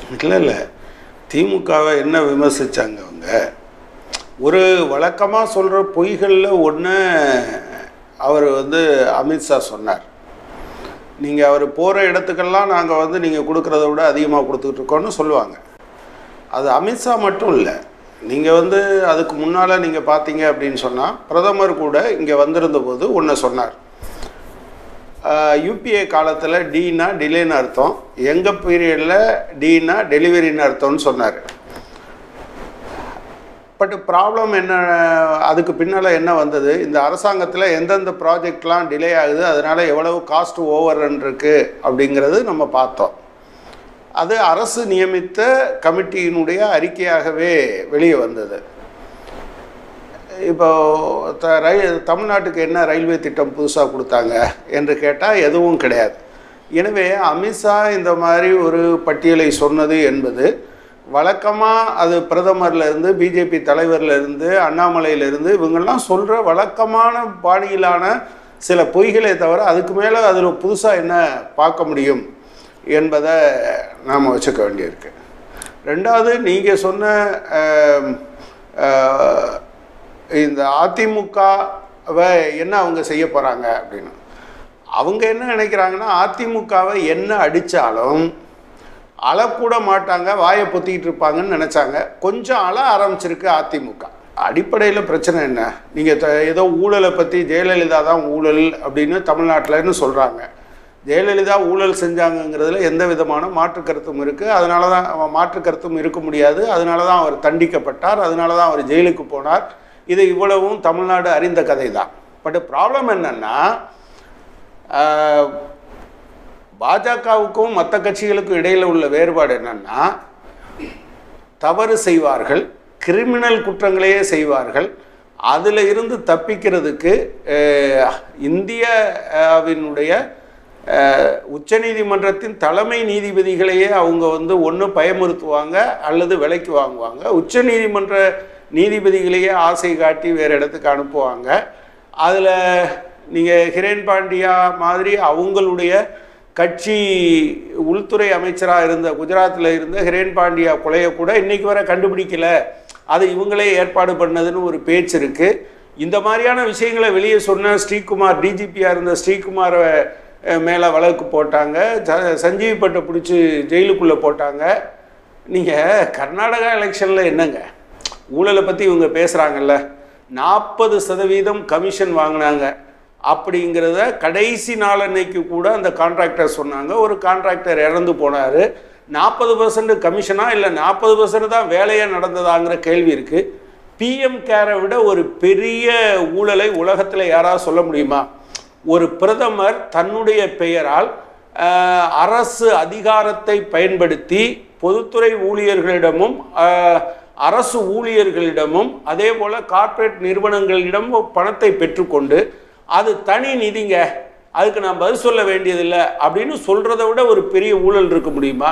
இல்லை இல்லை திமுகவை என்ன விமர்சித்தாங்க அவங்க ஒரு வழக்கமாக சொல்கிற பொய்களில் ஒன்று அவர் வந்து அமித்ஷா சொன்னார் நீங்கள் அவர் போகிற இடத்துக்கெல்லாம் நாங்கள் வந்து நீங்கள் கொடுக்குறத விட அதிகமாக கொடுத்துக்கிட்டு இருக்கோம்னு சொல்லுவாங்க அது அமித்ஷா மட்டும் இல்லை நீங்கள் வந்து அதுக்கு முன்னால் நீங்கள் பார்த்தீங்க அப்படின்னு சொன்னால் பிரதமர் கூட இங்கே வந்திருந்த போது ஒன்று சொன்னார் யூபிஏ காலத்தில் டீனா டிலேன்னு அர்த்தம் எங்கள் பீரியடில் டீனா டெலிவரின்னு அர்த்தம்னு சொன்னார் பட் ப்ராப்ளம் என்ன அதுக்கு பின்னால் என்ன வந்தது இந்த அரசாங்கத்தில் எந்தெந்த ப்ராஜெக்ட்லாம் டிலே ஆகுது அதனால் எவ்வளவு காஸ்ட் ஓவர் இருக்கு அப்படிங்கிறது நம்ம பார்த்தோம் அது அரசு நியமித்த கமிட்டியினுடைய அறிக்கையாகவே வெளியே வந்தது இப்போ த ரை தமிழ்நாட்டுக்கு என்ன ரயில்வே திட்டம் புதுசாக கொடுத்தாங்க என்று கேட்டால் எதுவும் கிடையாது எனவே அமித்ஷா இந்த மாதிரி ஒரு பட்டியலை சொன்னது என்பது வழக்கமாக அது பிரதமர்லேருந்து பிஜேபி தலைவர்லேருந்து அண்ணாமலையிலேருந்து இவங்கெல்லாம் சொல்கிற வழக்கமான பாணியிலான சில பொய்களே தவிர அதுக்கு மேலே அதில் புதுசாக என்ன பார்க்க முடியும் என்பதை நாம் வச்சுக்க வேண்டியிருக்கு ரெண்டாவது நீங்கள் சொன்ன ஆம், ஆ, இந்த அதிமுகவை என்ன அவங்க செய்ய போகிறாங்க அப்படின்னு அவங்க என்ன நினைக்கிறாங்கன்னா அதிமுகவை என்ன அடித்தாலும் அழக்கூட மாட்டாங்க வாயை பொத்திக்கிட்டு இருப்பாங்கன்னு நினச்சாங்க கொஞ்சம் அழ ஆரம்பிச்சிருக்கு அதிமுக அடிப்படையில் பிரச்சனை என்ன நீங்கள் ஏதோ ஊழலை பற்றி ஜெயலலிதா தான் ஊழல் அப்படின்னு தமிழ்நாட்டில்னு சொல்கிறாங்க ஜெயலலிதா ஊழல் செஞ்சாங்கங்கிறதுல எந்த விதமான மாற்று கருத்தும் இருக்குது அதனால தான் அவன் மாற்று கருத்தும் இருக்க முடியாது அதனால தான் அவர் தண்டிக்கப்பட்டார் அதனால தான் அவர் ஜெயிலுக்கு போனார் இது இவ்வளவும் தமிழ்நாடு அறிந்த கதை தான் பட் ப்ராப்ளம் என்னென்னா பாஜகவுக்கும் மற்ற கட்சிகளுக்கும் இடையில் உள்ள வேறுபாடு என்னன்னா தவறு செய்வார்கள் கிரிமினல் குற்றங்களையே செய்வார்கள் அதில் இருந்து தப்பிக்கிறதுக்கு அஹ், இந்தியாவினுடைய அஹ், உச்சநீதிமன்றத்தின் தலைமை நீதிபதிகளையே அவங்க வந்து ஒன்று பயமுறுத்துவாங்க அல்லது விலைக்கு வாங்குவாங்க உச்சநீதிமன்ற நீதிபதிகளையே ஆசை காட்டி வேறு இடத்துக்கு அனுப்புவாங்க அதில் நீங்கள் ஹிரேன் பாண்டியா மாதிரி அவங்களுடைய கட்சி உள்துறை அமைச்சராக இருந்த குஜராத்தில் இருந்த ஹிரேன் பாண்டியா கொலையை கூட இன்னைக்கு வரை கண்டுபிடிக்கல அது இவங்களே ஏற்பாடு பண்ணதுன்னு ஒரு பேச்சு இருக்குது இந்த மாதிரியான விஷயங்களை வெளியே சொன்ன ஸ்ரீகுமார் டிஜிபியாக இருந்த ஸ்ரீகுமாரை மேலே வழக்கு போட்டாங்க ச- சஞ்சீவ் பட்டை பிடிச்சி ஜெயிலுக்குள்ளே போட்டாங்க நீங்கள் கர்நாடகா எலெக்ஷனில் என்னங்க ஊழலை பற்றி இவங்க பேசுகிறாங்கல்ல நாற்பது சதவீதம் கமிஷன் வாங்கினாங்க அப்படிங்கிறத கடைசி நாளன்னைக்கு கூட அந்த கான்ட்ராக்டர் சொன்னாங்க ஒரு கான்ட்ராக்டர் இறந்து போனார் நாற்பது பர்சன்ட் கமிஷனா இல்லை நாற்பது பர்சன்ட் தான் வேலையாக நடந்ததாங்கிற கேள்வி இருக்குது பிஎம் கேரை விட ஒரு பெரிய ஊழலை உலகத்தில் யாராவது சொல்ல முடியுமா ஒரு பிரதமர் தன்னுடைய பெயரால் ஆஹ், அரசு அதிகாரத்தை பயன்படுத்தி பொதுத்துறை ஊழியர்களிடமும் ஆஹ், அரசு ஊழியர்களிடமும் அதே போல் கார்ப்பரேட் நிறுவனங்களிடமும் பணத்தை பெற்றுக்கொண்டு அது தனி நிதிங்க அதுக்கு நான் பதில் சொல்ல வேண்டியதில்லை அப்படின்னு சொல்கிறத விட ஒரு பெரிய ஊழல் இருக்க முடியுமா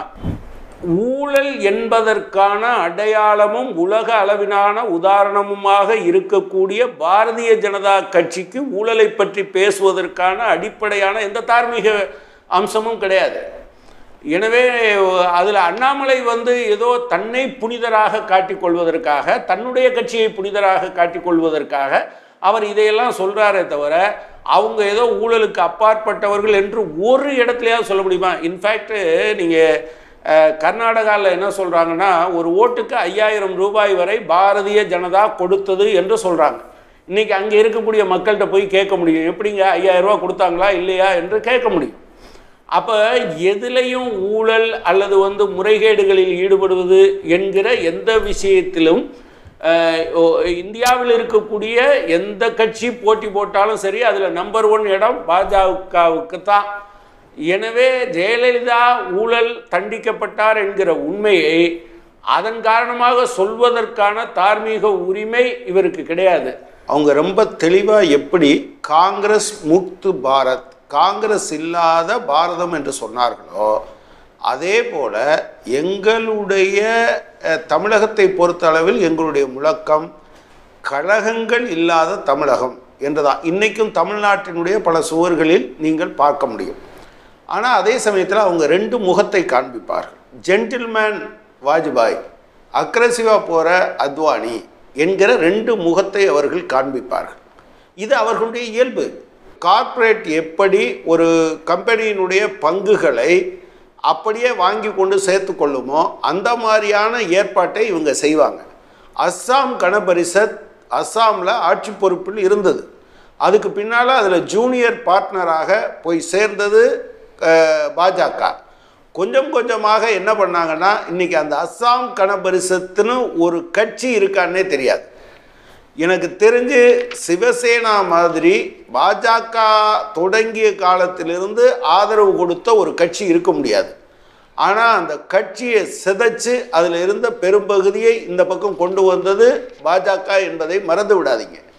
ஊழல் என்பதற்கான அடையாளமும் உலக அளவிலான உதாரணமுமாக இருக்கக்கூடிய பாரதிய ஜனதா கட்சிக்கு ஊழலை பற்றி பேசுவதற்கான அடிப்படையான எந்த தார்மீக அம்சமும் கிடையாது எனவே அதில் அண்ணாமலை வந்து ஏதோ தன்னை புனிதராக காட்டிக்கொள்வதற்காக தன்னுடைய கட்சியை புனிதராக காட்டிக்கொள்வதற்காக அவர் இதையெல்லாம் சொல்கிறாரே தவிர அவங்க ஏதோ ஊழலுக்கு அப்பாற்பட்டவர்கள் என்று ஒரு இடத்துலையாவது சொல்ல முடியுமா இன்ஃபேக்ட் நீங்கள் கர்நாடகாவில் என்ன சொல்கிறாங்கன்னா ஒரு ஓட்டுக்கு ஐயாயிரம் ரூபாய் வரை பாரதிய ஜனதா கொடுத்தது என்று சொல்கிறாங்க இன்றைக்கி அங்கே இருக்கக்கூடிய மக்கள்கிட்ட போய் கேட்க முடியும் எப்படிங்க ஐயாயிரம் ரூபாய் கொடுத்தாங்களா இல்லையா என்று கேட்க முடியும் அப்போ எதுலேயும் ஊழல் அல்லது வந்து முறைகேடுகளில் ஈடுபடுவது என்கிற எந்த விஷயத்திலும் அஹ், ஓ- இந்தியாவில் இருக்கக்கூடிய எந்த கட்சி போட்டி போட்டாலும் சரி அதில் நம்பர் ஒன் இடம் பாஜகவுக்கு தான் எனவே ஜெயலலிதா ஊழல் தண்டிக்கப்பட்டார் என்கிற உண்மையை அதன் காரணமாக சொல்வதற்கான தார்மீக உரிமை இவருக்கு கிடையாது அவங்க ரொம்ப தெளிவாக எப்படி காங்கிரஸ் முக்து பாரத் காங்கிரஸ் இல்லாத பாரதம் என்று சொன்னார்களோ அதே போல எங்களுடைய அஹ், தமிழகத்தை பொறுத்த அளவில் எங்களுடைய முழக்கம் கழகங்கள் இல்லாத தமிழகம் என்றுதான் இன்னைக்கும் தமிழ்நாட்டினுடைய பல சுவர்களில் நீங்கள் பார்க்க முடியும் ஆனால் அதே சமயத்தில் அவங்க ரெண்டு முகத்தை காண்பிப்பார்கள் ஜென்டில்மேன் வாஜ்பாய் அக்ரஸிவாக போகிற அத்வானி என்கிற ரெண்டு முகத்தை அவர்கள் காண்பிப்பார்கள் இது அவர்களுடைய இயல்பு கார்ப்பரேட் எப்படி ஒரு கம்பெனியினுடைய பங்குகளை அப்படியே வாங்கி கொண்டு சேர்த்து கொள்ளுமோ அந்த மாதிரியான ஏற்பாட்டை இவங்க செய்வாங்க அஸ்ஸாம் கணபரிஷத் அஸ்ஸாமில் ஆட்சி பொறுப்பில் இருந்தது அதுக்கு பின்னால் அதில் ஜூனியர் பார்ட்னராக போய் சேர்ந்தது அஹ், பாஜக கொஞ்சம் கொஞ்சமாக என்ன பண்ணாங்கன்னா இன்றைக்கி அந்த அஸ்ஸாம் கணபரிஷத்துன்னு ஒரு கட்சி இருக்கான்னே தெரியாது எனக்கு தெரிஞ்சு சிவசேனா மாதிரி பாஜக தொடங்கிய காலத்திலிருந்து ஆதரவு கொடுத்த ஒரு கட்சி இருக்க முடியாது ஆனால் அந்த கட்சியை சிதைச்சு அதில் இருந்த பெரும்பகுதியை இந்த பக்கம் கொண்டு வந்தது பாஜக என்பதை மறந்து விடாதீங்க